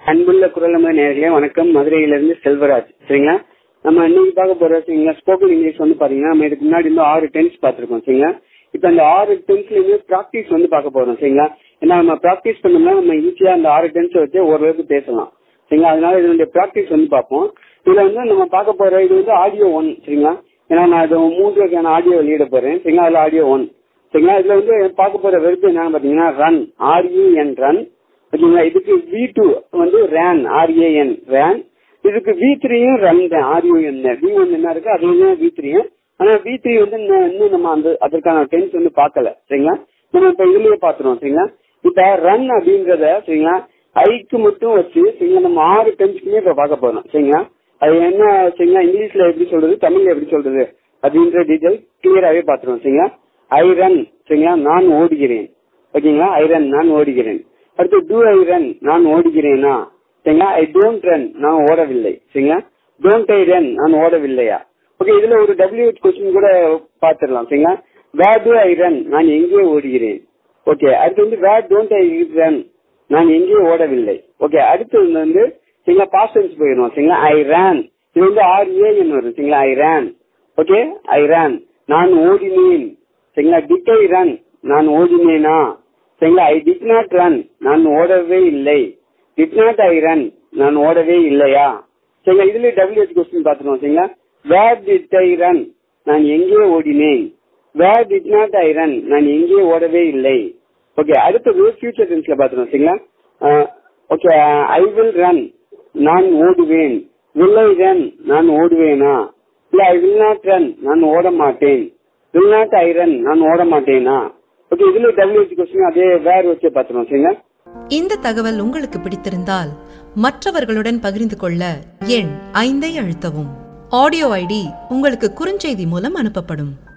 அன்புள்ள குரலமை நேர்களே வணக்கம் மதுரையிலிருந்து செல்வராஜ் சரிங்களா நம்ம இன்னைக்கு பார்க்க போற சரிங்களா ஸ்போக்கன் இங்கிலீஷ் வந்து பாத்தீங்கன்னா நம்ம இதுக்கு முன்னாடி இருந்து ஆறு டென்ஸ் பார்த்திருக்கோம் சரிங்களா இப்ப அந்த ஆறு டென்ஸ்லயுமே ப்ராக்டிஸ் வந்து பார்க்க போறோம் சரிங்களா ஏன்னா நம்ம ப்ராக்டிஸ் பண்ணோம்னா நம்ம ஈஸியா அந்த ஆறு டென்ஸ் வச்சு ஓரளவுக்கு பேசலாம் சரிங்களா அதனால இதனுடைய ப்ராக்டிஸ் வந்து பார்ப்போம் இதுல வந்து நம்ம பார்க்க போற இது வந்து ஆடியோ ஒன் சரிங்களா ஏன்னா நான் இது மூன்று வகையான ஆடியோ வெளியிட போறேன் சரிங்களா அதுல ஆடியோ ஒன் சரிங்களா இதுல வந்து பார்க்க போற வெறுப்பு என்னன்னு பாத்தீங்கன்னா ரன் ஆர்இஎன் ரன் ஓகேங்களா இதுக்கு வி டூ வந்து ரேன் ஆர்ஏஎன் ரேன் இதுக்கு வி த்ரீயும் ரன் தான் ஆர்யூஎன் வி ஒன் என்ன இருக்கு அதுவும் வி த்ரீயும் ஆனா வி த்ரீ வந்து இன்னும் இன்னும் நம்ம அந்த அதற்கான டென்ஸ் வந்து பார்க்கல சரிங்களா நம்ம இப்ப இதுலயே பாத்துருவோம் சரிங்களா இப்ப ரன் அப்படின்றத சரிங்களா ஐக்கு மட்டும் வச்சு சரிங்களா நம்ம ஆறு டென்ஸ்க்குமே இப்ப பார்க்க போறோம் சரிங்களா அது என்ன சரிங்களா இங்கிலீஷ்ல எப்படி சொல்றது தமிழ்ல எப்படி சொல்றது அப்படின்ற டீட்டெயில் கிளியராகவே பாத்துருவோம் சரிங்களா ஐ ரன் சரிங்களா நான் ஓடுகிறேன் ஓகேங்களா ஐ ரன் நான் ஓடுகிறேன் அடுத்து டூ ஐ ரன் நான் ஓடுகிறேனா சரிங்களா ஐ டோன்ட் ரன் நான் ஓடவில்லை சரிங்களா டோன்ட் ஐ ரன் நான் ஓடவில்லையா ஓகே இதுல ஒரு டபிள்யூ கொஸ்டின் கூட பாத்துடலாம் சரிங்களா வேர் டு ஐ ரன் நான் எங்கே ஓடுகிறேன் ஓகே அடுத்து வந்து வேர் டோன்ட் ஐ ரன் நான் எங்கே ஓடவில்லை ஓகே அடுத்து வந்து சரிங்களா பாஸ்டன்ஸ் போயிடும் சரிங்களா ஐ ரேன் இது வந்து ஆர் ஏஎன் வரும் சரிங்களா ஐ ரேன் ஓகே ஐ ரேன் நான் ஓடினேன் சரிங்களா டிட் ஐ ரன் நான் ஓடினேனா சரிங்களா ஐ டிட் நாட் ரன் நான் ஓடவே இல்லை டிட் நாட் ஐ ரன் நான் ஓடவே இல்லையா சரிங்களா இதுல டபிள்யூஹெச் கொஸ்டின் பாத்துருவோம் சரிங்களா வேர் டிட் ஐ ரன் நான் எங்கே ஓடினேன் where did not I run நான் எங்கே ஓடவே இல்லை ஓகே அடுத்தது ஃபியூச்சர் டென்ஸ்ல பாத்துருவோம் சரிங்களா ஓகே ஐ வில் ரன் நான் ஓடுவேன் வில் ஐ ரன் நான் ஓடுவேனா இல்ல ஐ வில் நாட் ரன் நான் ஓட மாட்டேன் வில் நாட் ஐ ரன் நான் ஓட மாட்டேனா ஓகே இதுல டபிள்யூஹெச் கொஸ்டின் அதே வேர் வச்சு பாத்துருவோம் சரிங்களா இந்த தகவல் உங்களுக்கு பிடித்திருந்தால் மற்றவர்களுடன் பகிர்ந்து கொள்ள எண் ஐந்தை அழுத்தவும் ஆடியோ ஐடி உங்களுக்கு குறுஞ்செய்தி மூலம் அனுப்பப்படும்